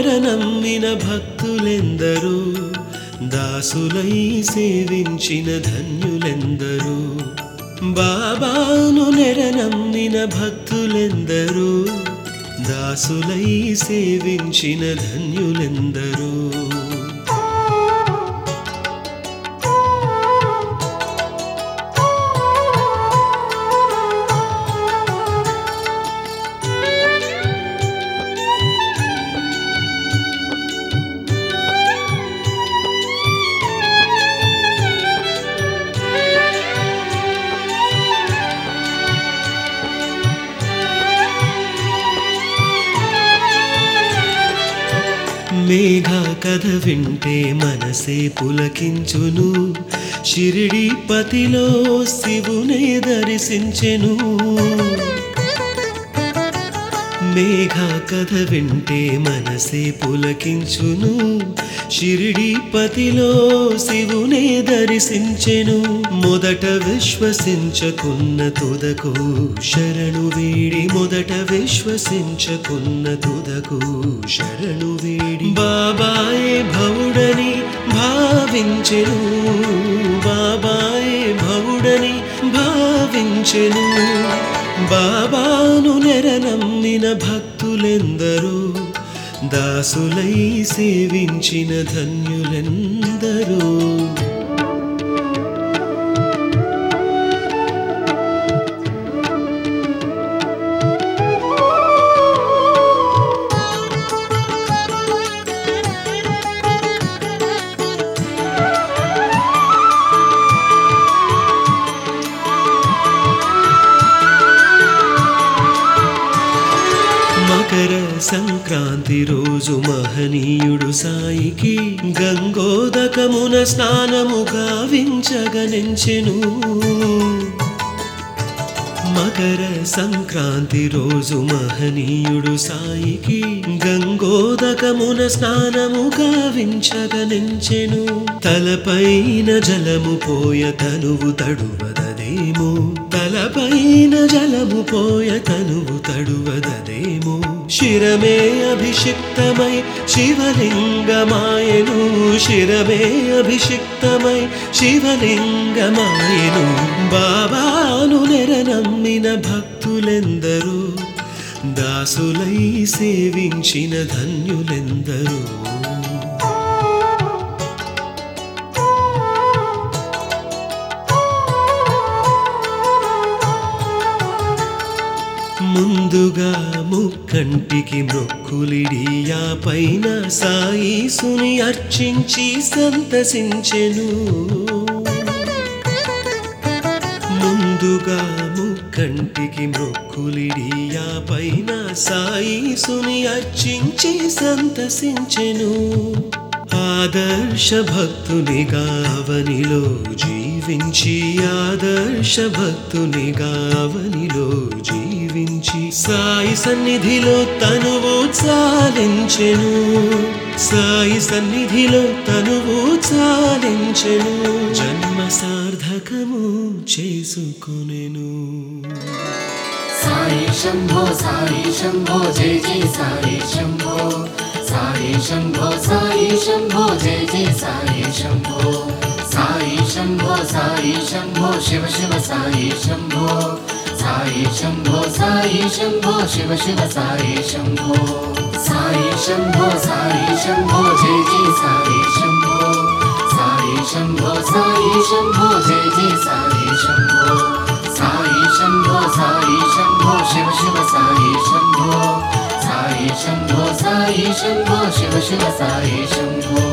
నెరనమ్మిన భక్తులెందరూ దాసులై సేవించిన ధన్యులెందరూ బాబాను నెరనమ్మిన భక్తులెందరూ దాసులై సేవించిన ధన్యులెందరూ మేఘ కథ వింటే మనసే పులకించును షిరిడి పతిలో శివునే దర్శించెను మేఘ కథ వింటే మనసే పులకించును షిరిడి పతిలో శివునే దర్శించెను మొదట విశ్వసించకున్న తుదకు శరణు వీడి మొదట విశ్వసించకున్న తుదకు శరణు వీడి బాబాయే భవుడని భావించెను బాబాయే భవుడని భావించెను బాబాను నెరనమ్మిన భక్తులెందరూ దాసులై సేవించిన ధన్యులెందరూ మకర సంక్రాంతి రోజు మహనీయుడు సాయికి గంగోదకమున స్నానము గావించగనెంచెను మకర సంక్రాంతి రోజు మహనీయుడు సాయికి గంగోదకమున స్నానము గావించగనెంచెను తలపైన జలము పోయ తనువు తడువదదేమో తలపైన జలము పోయ తనువు తడువదదేమో శిరమే అభిషిక్తమై శివలింగమాయను శిరమే అభిషిక్తమై శివలింగమాయను బాబాను నెరనమ్మిన భక్తులెందరూ దాసులై సేవించిన ధన్యులెందరూ ముందుగా ముక్కంటికి మొక్కులిడియా పైన సాయిసుని అర్చించి సంతసించెను ముందుగా ముక్కంటికి మొక్కులిడియా పైన సాయిసుని అర్చించి సంతసించెను ఆదర్శ భక్తునిగా అవనిలో జీవించి ఆదర్శ భక్తునిగా అవనిలో జీవించి సాయి సన్నిధిలో తనువు చాలించెను సాయి సన్నిధిలో తనువు చాలించెను జన్మ సార్థకము చేసుకునెను సాయి శంభో సాయి శంభో జయ జయ సాయి శంభో సాయి శంభో సాయి శంభో జయ జయ సాయి శంభో సాయి శంభో సాయి శంభో శివ శివ సాయి శంభో సాయి శంభో సాయి శంభో శివ శివ సాయి శంభో సాయి శంభో సాయి శంభో జయ జయ సాయి శంభో సాయి శంభో సాయి శంభో జయ జయ సాయి శంభో సాయి శంభో సాయి శంభో శివ శివ సాయి శంభో సాయి శంభో సాయి శంభో శివ శివ సాయి శంభో